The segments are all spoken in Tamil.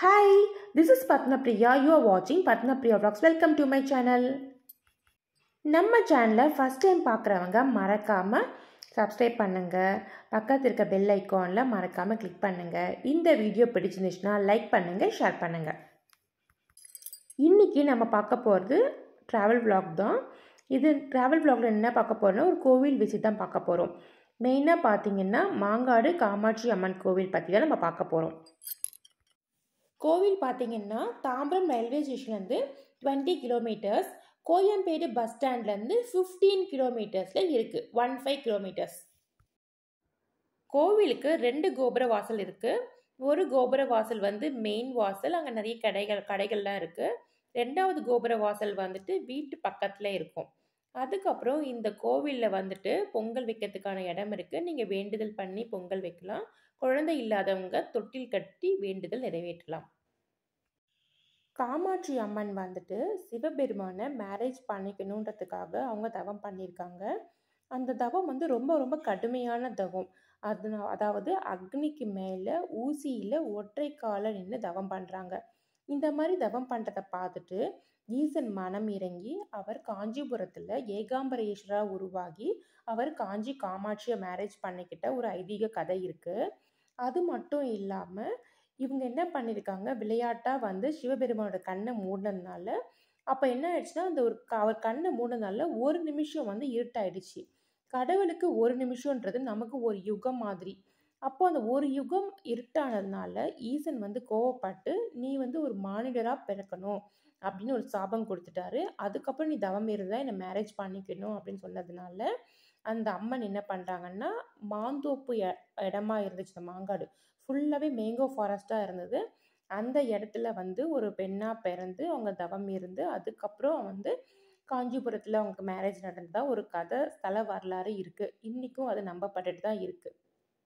Hi, this is Patnapriya. You are watching Patnapriya Vlogs. Welcome to my channel. நம்ம சேனலை ஃபஸ்ட் டைம் பார்க்குறவங்க மறக்காமல் சப்ஸ்கிரைப் பண்ணுங்கள் பக்கத்தில் இருக்க பெல் ஐக்கானில் மறக்காமல் கிளிக் பண்ணுங்கள் இந்த வீடியோ பிடிச்சிருந்துச்சுன்னா லைக் பண்ணுங்கள் ஷேர் பண்ணுங்கள் இன்றைக்கி நம்ம பார்க்க போகிறது ட்ராவல் vlog தான் இது ட்ராவல் vlogல என்ன பார்க்க போகிறோம்னா ஒரு கோவில் விசிட் தான் பார்க்க போகிறோம் மெயினாக பார்த்தீங்கன்னா மாங்காடு காமாட்சி அம்மன் கோவில் பற்றி தான் நம்ம பார்க்க போகிறோம் கோவில் பார்த்தீங்கன்னா தாம்பரம் ரயில்வே ஸ்டேஷன்லேருந்து டுவெண்ட்டி கிலோமீட்டர்ஸ் கோயம்பேடு பஸ் ஸ்டாண்ட்லேருந்து ஃபிஃப்டீன் கிலோமீட்டர்ஸில் இருக்குது ஒன் ஃபைவ் கிலோமீட்டர்ஸ் கோவிலுக்கு ரெண்டு கோபுர வாசல் இருக்குது ஒரு கோபுர வாசல் வந்து மெயின் வாசல் அங்கே நிறைய கடைகள் கடைகள்லாம் இருக்குது ரெண்டாவது கோபுர வாசல் வந்துட்டு வீட்டு பக்கத்தில் இருக்கும் அதுக்கப்புறம் இந்த கோவிலில் வந்துட்டு பொங்கல் வைக்கிறதுக்கான இடம் இருக்குது நீங்கள் வேண்டுதல் பண்ணி பொங்கல் வைக்கலாம் குழந்தை இல்லாதவங்க தொட்டில் கட்டி வேண்டுதல் நிறைவேற்றலாம் காமாட்சி அம்மன் வந்துட்டு சிவபெருமானை மேரேஜ் பண்ணிக்கணுன்றதுக்காக அவங்க தவம் பண்ணியிருக்காங்க அந்த தவம் வந்து ரொம்ப ரொம்ப கடுமையான தவம் அது அதாவது அக்னிக்கு மேலே ஊசியில் ஒற்றை கால நின்று தவம் பண்ணுறாங்க இந்த மாதிரி தவம் பண்ணுறதை பார்த்துட்டு ஈசன் மனம் இறங்கி அவர் காஞ்சிபுரத்தில் ஏகாம்பரேஸ்வரா உருவாகி அவர் காஞ்சி காமாட்சியை மேரேஜ் பண்ணிக்கிட்ட ஒரு ஐதீக கதை இருக்குது அது மட்டும் இல்லாமல் இவங்க என்ன பண்ணியிருக்காங்க விளையாட்டாக வந்து சிவபெருமானோட கண்ணை மூடினதுனால அப்போ என்ன ஆயிடுச்சுன்னா அந்த ஒரு க- அவர் கண்ணை மூடினதுனால ஒரு நிமிஷம் வந்து இருட்டாயிடுச்சு கடவுளுக்கு ஒரு நிமிஷம்ன்றது நமக்கு ஒரு யுகம் மாதிரி அப்போ அந்த ஒரு யுகம் இருட்டானதுனால ஈசன் வந்து கோவப்பட்டு நீ வந்து ஒரு மானிடராக பிறக்கணும் அப்படின்னு ஒரு சாபம் கொடுத்துட்டாரு அதுக்கப்புறம் நீ தவம் இருந்தால் என்னை மேரேஜ் பண்ணிக்கணும் அப்படின்னு சொன்னதுனால அந்த அம்மன் என்ன பண்ணுறாங்கன்னா மாந்தோப்பு இ- இடமா இருந்துச்சு இந்த மாங்காடு ஃபுல்லாகவே மேங்கோ ஃபாரஸ்ட்டாக இருந்தது அந்த இடத்துல வந்து ஒரு பெண்ணாக பிறந்து அவங்க தவம் இருந்து அதுக்கப்புறம் வந்து காஞ்சிபுரத்தில் அவங்களுக்கு மேரேஜ் நடந்ததா ஒரு கதை ஸ்தல வரலாறு இருக்குது இன்றைக்கும் அது நம்பப்பட்டுட்டு தான் இருக்குது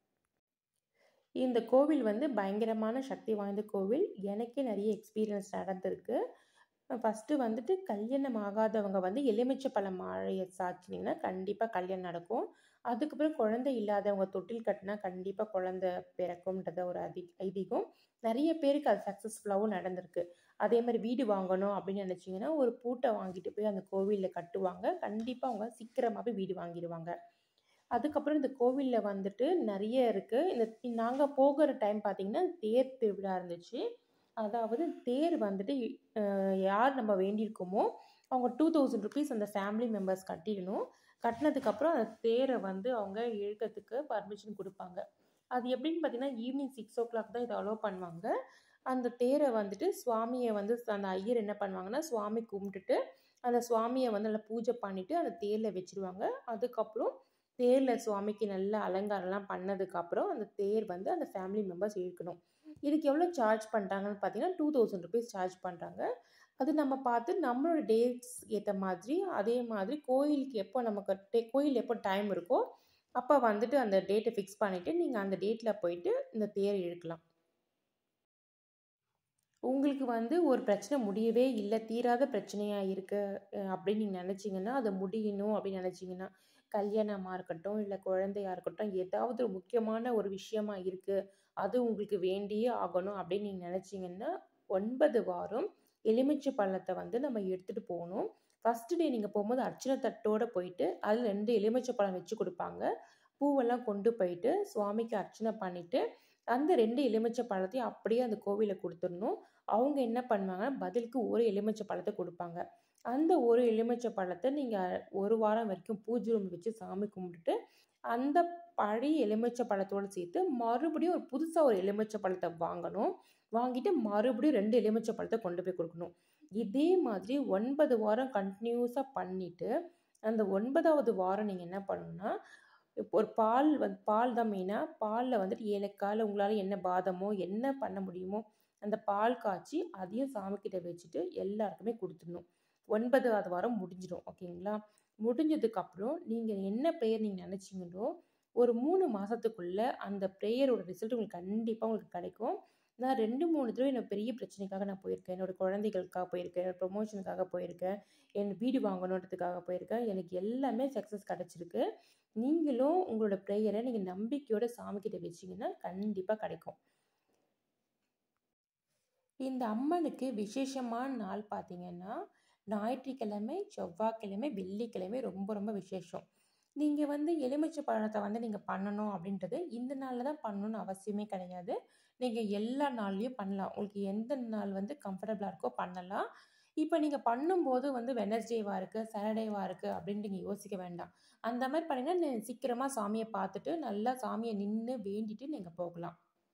இந்த கோவில் வந்து பயங்கரமான சக்தி வாய்ந்த கோவில் எனக்கே நிறைய எக்ஸ்பீரியன்ஸ் நடந்திருக்கு ஃபஸ்ட்டு வந்துட்டு கல்யாணம் ஆகாதவங்க வந்து எலுமிச்சை பழம் மாழையை சாச்சினிங்கன்னா கண்டிப்பாக கல்யாணம் நடக்கும் அதுக்கப்புறம் குழந்தை இல்லாதவங்க தொட்டில் கட்டினா கண்டிப்பாக குழந்தை பிறக்கும்ன்றத ஒரு அதி ஐதீகம் நிறைய பேருக்கு அது சக்ஸஸ்ஃபுல்லாகவும் நடந்திருக்கு அதே மாதிரி வீடு வாங்கணும் அப்படின்னு நினச்சிங்கன்னா ஒரு பூட்டை வாங்கிட்டு போய் அந்த கோவிலில் கட்டுவாங்க கண்டிப்பாக அவங்க சீக்கிரமாகவே வீடு வாங்கிடுவாங்க அதுக்கப்புறம் இந்த கோவிலில் வந்துட்டு நிறைய இருக்குது இந்த நாங்கள் போகிற டைம் பார்த்தீங்கன்னா தேர் திருவிழா இருந்துச்சு அதாவது தேர் வந்துட்டு அஹ், யார் நம்ம வேண்டியிருக்கோமோ அவங்க டூ தௌசண்ட் ருபீஸ் அந்த ஃபேமிலி மெம்பர்ஸ் கட்டிடணும் கட்டினதுக்கப்புறம் அந்த தேரை வந்து அவங்க இழுக்கிறதுக்கு பர்மிஷன் கொடுப்பாங்க அது எப்படின்னு பார்த்தீங்கன்னா ஈவினிங் சிக்ஸ் ஓ கிளாக் தான் இதை அலோவ் பண்ணுவாங்க அந்த தேரை வந்துட்டு சுவாமியை வந்து அந்த ஐயர் என்ன பண்ணுவாங்கன்னா சுவாமி கும்பிட்டுட்டு அந்த சுவாமியை வந்து நல்லா பூஜை பண்ணிவிட்டு அந்த தேரில் வச்சிருவாங்க அதுக்கப்புறம் தேரில் சுவாமிக்கு நல்ல அலங்காரம்லாம் பண்ணதுக்கப்புறம் அந்த தேர் வந்து அந்த ஃபேமிலி மெம்பர்ஸ் இழுக்கணும் இதுக்கு எவ்வளோ சார்ஜ் பண்ணுறாங்கன்னு பார்த்தீங்கன்னா டூ தௌசண்ட் ருபீஸ் சார்ஜ் பண்ணுறாங்க அது நம்ம பார்த்து நம்மளோட டேட்ஸ் ஏற்ற மாதிரி அதே மாதிரி கோயிலுக்கு எப்போ நமக்கு டே- கோயில் எப்போ டைம் இருக்கோ அப்போ வந்துட்டு அந்த டேட்டை ஃபிக்ஸ் பண்ணிவிட்டு நீங்கள் அந்த டேட்டில் போயிட்டு இந்த தேர் இழுக்கலாம் உங்களுக்கு வந்து ஒரு பிரச்சனை முடியவே இல்லை தீராத பிரச்சனையாக இருக்கு அஹ் அப்படின்னு நீங்கள் நினச்சிங்கன்னா அதை முடியணும் அப்படின்னு நினச்சிங்கன்னா கல்யாணமாக இருக்கட்டும் இல்லை குழந்தையா இருக்கட்டும் ஏதாவது ஒரு முக்கியமான ஒரு விஷயமா இருக்குது அது உங்களுக்கு வேண்டியே ஆகணும் அப்படின்னு நீங்கள் நினச்சிங்கன்னா ஒன்பது வாரம் எலுமிச்சை பழத்தை வந்து நம்ம எடுத்துகிட்டு போகணும் ஃபஸ்ட்டு டே நீங்கள் போகும்போது அர்ச்சனை தட்டோடு போயிட்டு அதில் ரெண்டு எலுமிச்சை பழம் வச்சு கொடுப்பாங்க பூவெல்லாம் கொண்டு போயிட்டு சுவாமிக்கு அர்ச்சனை பண்ணிவிட்டு அந்த ரெண்டு எலுமிச்சை பழத்தையும் அப்படியே அந்த கோவிலில் கொடுத்துடணும் அவங்க என்ன பண்ணுவாங்கன்னா பதிலுக்கு ஒரு எலுமிச்சை பழத்தை கொடுப்பாங்க அந்த ஒரு எலுமிச்சை பழத்தை நீங்கள் ஒரு வாரம் வரைக்கும் பூஜை ரூம் வச்சு சாமி கும்பிட்டுட்டு அந்த பழைய எலுமிச்சை பழத்தோடு சேர்த்து மறுபடியும் ஒரு புதுசாக ஒரு எலுமிச்சை பழத்தை வாங்கணும் வாங்கிட்டு மறுபடியும் ரெண்டு எலுமிச்சை பழத்தை கொண்டு போய் கொடுக்கணும் இதே மாதிரி ஒன்பது வாரம் கண்டினியூஸாக பண்ணிவிட்டு அந்த ஒன்பதாவது வாரம் நீங்கள் என்ன பண்ணணும்னா இப்போ ஒரு பால் வந்து பால் தான் மெயினாக பாலில் வந்துட்டு ஏலக்காயில் உங்களால் என்ன பாதமோ என்ன பண்ண முடியுமோ அந்த பால் காய்ச்சி அதையும் சாமிக்கிட்ட வச்சுட்டு எல்லாருக்குமே கொடுத்துடணும் ஒன்பதாவது வாரம் முடிஞ்சிடும் ஓகேங்களா முடிஞ்சதுக்கப்புறம் நீங்கள் என்ன ப்ரேயர் நீங்கள் நினச்சிங்களோ ஒரு மூணு மாதத்துக்குள்ளே அந்த ப்ரேயரோட ரிசல்ட் உங்களுக்கு கண்டிப்பாக உங்களுக்கு கிடைக்கும் நான் ரெண்டு மூணு தடவை என்னோட பெரிய பிரச்சனைக்காக நான் போயிருக்கேன் என்னோட குழந்தைகளுக்காக போயிருக்கேன் என்னோட ப்ரொமோஷனுக்காக போயிருக்கேன் என் வீடு வாங்கணுன்றதுக்காக போயிருக்கேன் எனக்கு எல்லாமே சக்ஸஸ் கிடச்சிருக்கு நீங்களும் உங்களோட ப்ரேயரை நீங்கள் நம்பிக்கையோட சாமிக்கிட்ட வச்சிங்கன்னா கண்டிப்பாக கிடைக்கும் இந்த அம்மனுக்கு விசேஷமான நாள் பார்த்தீங்கன்னா ஞாயிற்றுக்கிழமை செவ்வாய்க்கிழமை வெள்ளிக்கிழமை ரொம்ப ரொம்ப விசேஷம் நீங்கள் வந்து எலுமிச்சை பழத்தை வந்து நீங்கள் பண்ணணும் அப்படின்றது இந்த நாளில் தான் பண்ணணும்னு அவசியமே கிடையாது நீங்கள் எல்லா நாள்லேயும் பண்ணலாம் உங்களுக்கு எந்த நாள் வந்து கம்ஃபர்டபுளாக இருக்கோ பண்ணலாம் இப்போ நீங்கள் பண்ணும்போது வந்து வெனஸ்டேவாக இருக்குது சாட்டர்டேவாக இருக்குது அப்படின்னு நீங்கள் யோசிக்க வேண்டாம் அந்த மாதிரி பண்ணிங்கன்னா நீ சீக்கிரமாக சாமியை பார்த்துட்டு நல்லா சாமியை நின்று வேண்டிட்டு நீங்கள் போகலாம்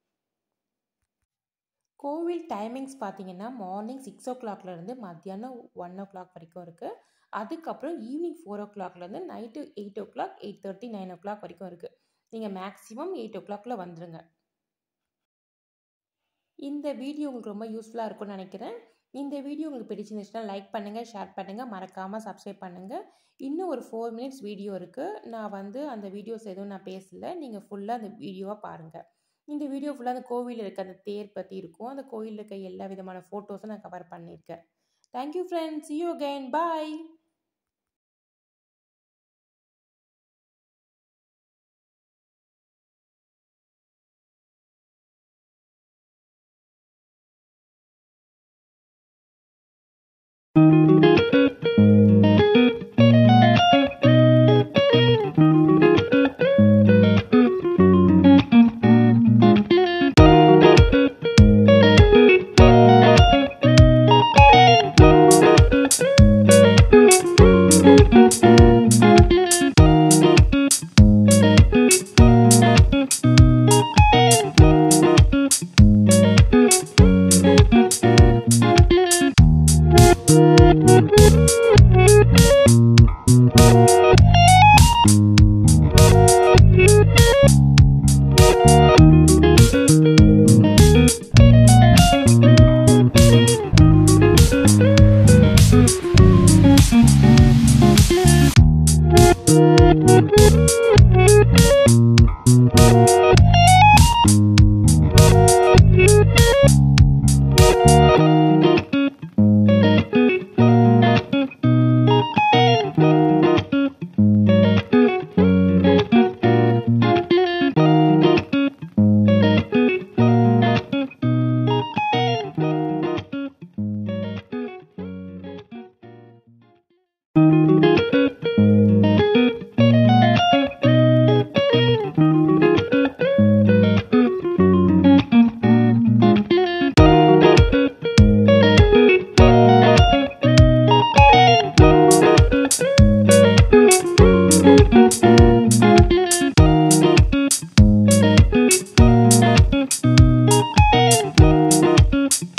கோவில் டைமிங்ஸ் பார்த்தீங்கன்னா மார்னிங் சிக்ஸ் ஓ கிளாக்லேருந்து மத்தியானம் ஒன் ஓ கிளாக் வரைக்கும் இருக்குது அதுக்கப்புறம் ஈவினிங் ஃபோர் ஓ கிளாக்லேருந்து night eight o'clock eight thirty nine o'clock வரைக்கும் இருக்குது நீங்கள் மேக்ஸிமம் எயிட் ஓ கிளாக்கில் வந்துடுங்க இந்த வீடியோ உங்களுக்கு ரொம்ப யூஸ்ஃபுல்லாக இருக்கும்னு நினைக்கிறேன் இந்த வீடியோ உங்களுக்கு பிடிச்சிருந்துச்சுன்னா லைக் பண்ணுங்கள் ஷேர் பண்ணுங்கள் மறக்காமல் சப்ஸ்கிரைப் பண்ணுங்கள் இன்னும் ஒரு ஃபோர் மினிட்ஸ் வீடியோ இருக்குது நான் வந்து அந்த வீடியோஸ் எதுவும் நான் பேசலை நீங்கள் ஃபுல்லாக அந்த வீடியோவை பாருங்கள் இந்த வீடியோ ஃபுல்லாக அந்த கோவிலில் இருக்க அந்த தேர் பற்றி இருக்கும் அந்த கோவிலில் இருக்க எல்லா விதமான ஃபோட்டோஸும் நான் கவர் பண்ணியிருக்கேன் thank you friends you again bye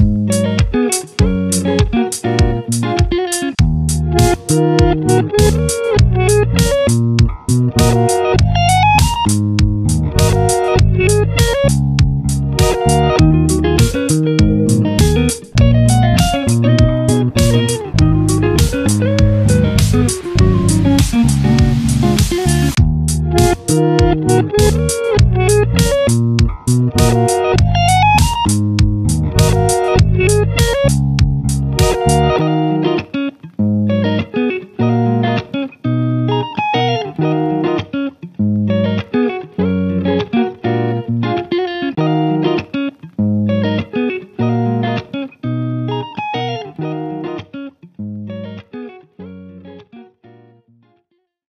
Thank you.